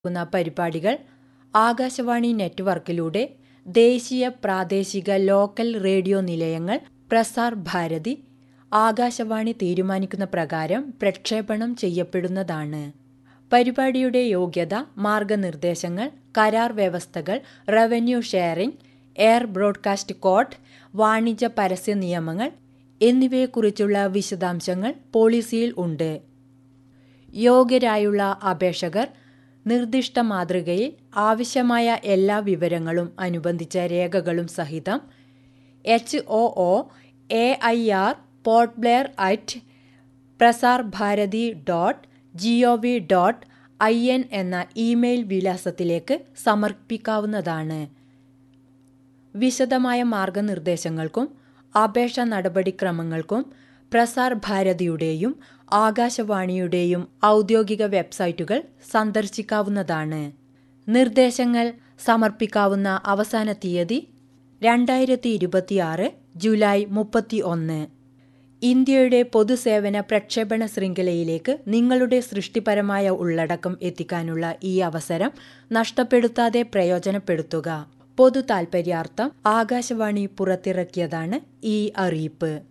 ക്കുന്ന പരിപാടികൾ ആകാശവാണി നെറ്റ്വർക്കിലൂടെ ദേശീയ പ്രാദേശിക ലോക്കൽ റേഡിയോ നിലയങ്ങൾ പ്രസാർ ഭാരതി ആകാശവാണി തീരുമാനിക്കുന്ന പ്രകാരം പ്രക്ഷേപണം ചെയ്യപ്പെടുന്നതാണ് പരിപാടിയുടെ യോഗ്യത മാർഗനിർദ്ദേശങ്ങൾ കരാർ വ്യവസ്ഥകൾ revenue sharing air broadcast code വാണിജ്യ പരസ്യ നിയമങ്ങൾ എന്നിവയെക്കുറിച്ചുള്ള വിശദാംശങ്ങൾ പോളിസിയിൽ ഉണ്ട് യോഗ്യരായുള്ള അപേക്ഷകർ നിർദ്ദിഷ്ട മാതൃകയിൽ ആവശ്യമായ എല്ലാ വിവരങ്ങളും അനുബന്ധിച്ച രേഖകളും സഹിതം H O O A I R Port Blair at Prasar Bharati dot G O V dot I N എന്ന ഇമെയിൽ വിലാസത്തിലേക്ക് സമർപ്പിക്കാവുന്നതാണ് വിശദമായ മാർഗനിർദ്ദേശങ്ങൾക്കും അപേക്ഷ നടപടിക്രമങ്ങൾക്കും പ്രസാർ ഭാരതിയുടെയും ആകാശവാണിയുടെയും ഔദ്യോഗിക വെബ്സൈറ്റുകൾ സന്ദർശിക്കാവുന്നതാണ് നിർദ്ദേശങ്ങൾ സമർപ്പിക്കാവുന്ന അവസാന തീയതി രണ്ടായിരത്തി ഇരുപത്തിയാറ് ജൂലൈ മുപ്പത്തി ഒന്ന് ഇന്ത്യയുടെ പൊതുസേവന പ്രക്ഷേപണ ശൃംഖലയിലേക്ക് നിങ്ങളുടെ സൃഷ്ടിപരമായ ഉള്ളടക്കം എത്തിക്കാനുള്ള ഈ അവസരം നഷ്ടപ്പെടുത്താതെ പ്രയോജനപ്പെടുത്തുക പൊതു താൽപര്യാർത്ഥം ആകാശവാണി പുറത്തിറക്കിയതാണ് ഈ അറിയിപ്പ്